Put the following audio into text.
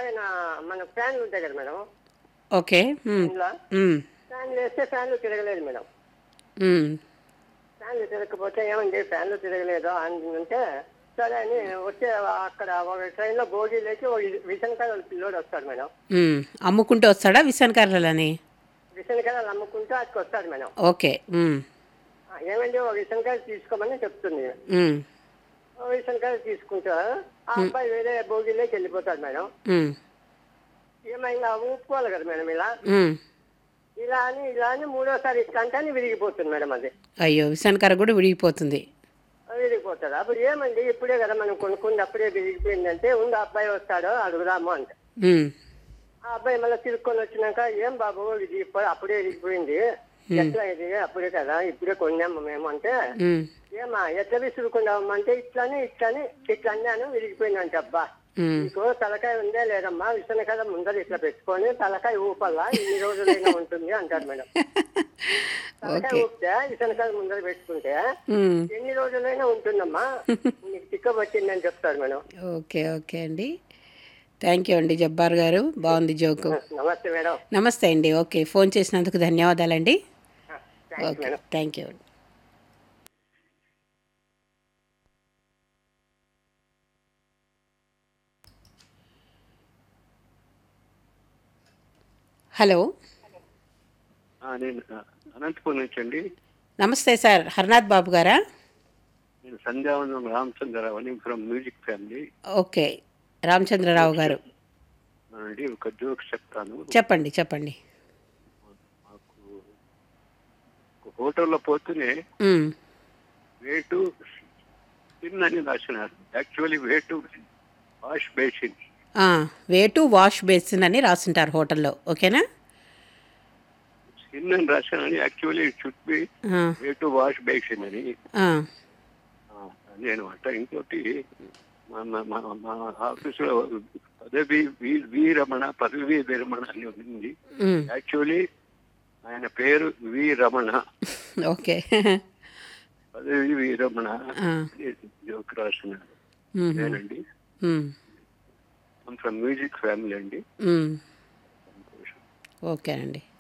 పైన మన ఫ్యాన్లు ఉంటాయి కదా మేడం ఓకే మ్మ్. ఇంట్లో మ్మ్. ఫ్యాన్లు వేస్తే ఫ్యాన్లు తిరగలేదు మేడం మ్మ్. ఫ్యాన్లు తిరగకపోతే ఏమండి ఫ్యాన్లు తిరగలేదు అని అంటే సరే అని వచ్చే అక్కడ ఒక ట్రైన్లో బోగీ లేచి ఒక విసనకాయ పిల్లోడు వస్తాడు మేడం మ్మ్. అమ్ముకుంటూ వస్తాడా విసనకర్రలని విసనకాయలు అమ్ముకుంటూ అక్కడికి వస్తాడు మేడం ఓకే మ్మ్. ఆ, ఏమండి ఒక విసనకాయలు తీసుకోమని చెప్తుంది మ్మ్. ఓ విసనకాయలు తీసుకుంటా ఆ అబ్బాయి వేరే బోగీలోకి వెళ్ళిపోతాడు మేడం మ్మ్. ఏమైనా ఊపుకోవాలి కదా మేడం ఇలా మ్మ్. ఇలా అని ఇలా అని మూడోసారి ఇట్లా అంటే విరిగిపోతుంది మేడం అది అయ్యో విసనకర్ర కూడా విడిగిపోతుంది విరిగిపోతుంది అప్పుడు ఏమండి ఇప్పుడే కదా మనం కొనుక్కుంది అప్పుడే విరిగిపోయిందంటే ఉంది అబ్బాయి వస్తాడో అడుగుదాము అంటే మ్మ్. ఆ అబ్బాయి మళ్ళీ తిరుక్కొని వచ్చినాక ఏం బాబు ఇది ఇప్పుడు అప్పుడే విరిగిపోయింది ఎట్లా ఇది అప్పుడే కదా ఇప్పుడే కొన్నాము మేము అంటే మ్మ్. ఏమా ఎట్లా విసురుకున్నామమ్మా అంటే ఇట్లానే ఇట్లానే ఇట్లా అన్నాను విరిగిపోయిందంటే అబ్బా మ్మ్. నీకు తలకాయ ఉందే లేదమ్మా విసనకాయ ముందర ఇట్లా పెట్టుకొని తలకాయ ఊపల్లా ఇన్ని రోజులైనా ఉంటుంది అంటారు మేడం తలకాయ ఓకే ఊపితే విసనకాయ ముందర పెట్టుకుంటే మ్మ్. ఎన్ని రోజులైనా ఉంటుందమ్మా నీకు తిక్క పట్టిందని చెప్తారు మేడం ఓకే ఓకే అండి థ్యాంక్ యూ అండి జబ్బార్ గారు బాగుంది జోకు నమస్తే మేడం నమస్తే అండి ఓకే ఫోన్ చేసినందుకు ధన్యవాదాలండి thanks okay madam thank you hello ఆ, నేను ఆ, అనంతపురం నుంచి అండి నమస్తే సార్ హర్నాథ్ బాబు గారా నేను సంధ్యావనం రామచంద్రరావు అని from music family okay Ramachandra Rao garu అండి ఒక జోక్ చెప్తాను చెప్పండి చెప్పండి మాకు ఒక హోటల్లో పోతూనే మ్మ్. వేటు సిన్ అని రాసినారు యాక్చువల్లీ వేటు వాష్ బేసిన్ ఆ, వేటు వాష్ బేసిన్ అని రాసుంటారు హోటల్లో ఓకేనా సిన్ అని రాసినాను యాక్చువల్లీ ఇట్ షుడ్ బి ఆ, వేటు వాష్ బేసిన్ అని ఆ, ఆ, అదే అనమాట ఇంకోటి మా మా- మా మా ఆఫీసులో పదవి వి వి రమణ పదవి విరమణ అని ఉంది మ్మ్. యాక్చువల్లీ ఆయన పేరు వి రమణ ఓకే పదవి వి రమణ ఆ, జోక్ రాసినాడు మ్మ్. నేనండి మ్మ్. ఫ్రమ్ మ్యూజిక్ ఫ్యామిలీ అండి మ్మ్. ఓకేనండి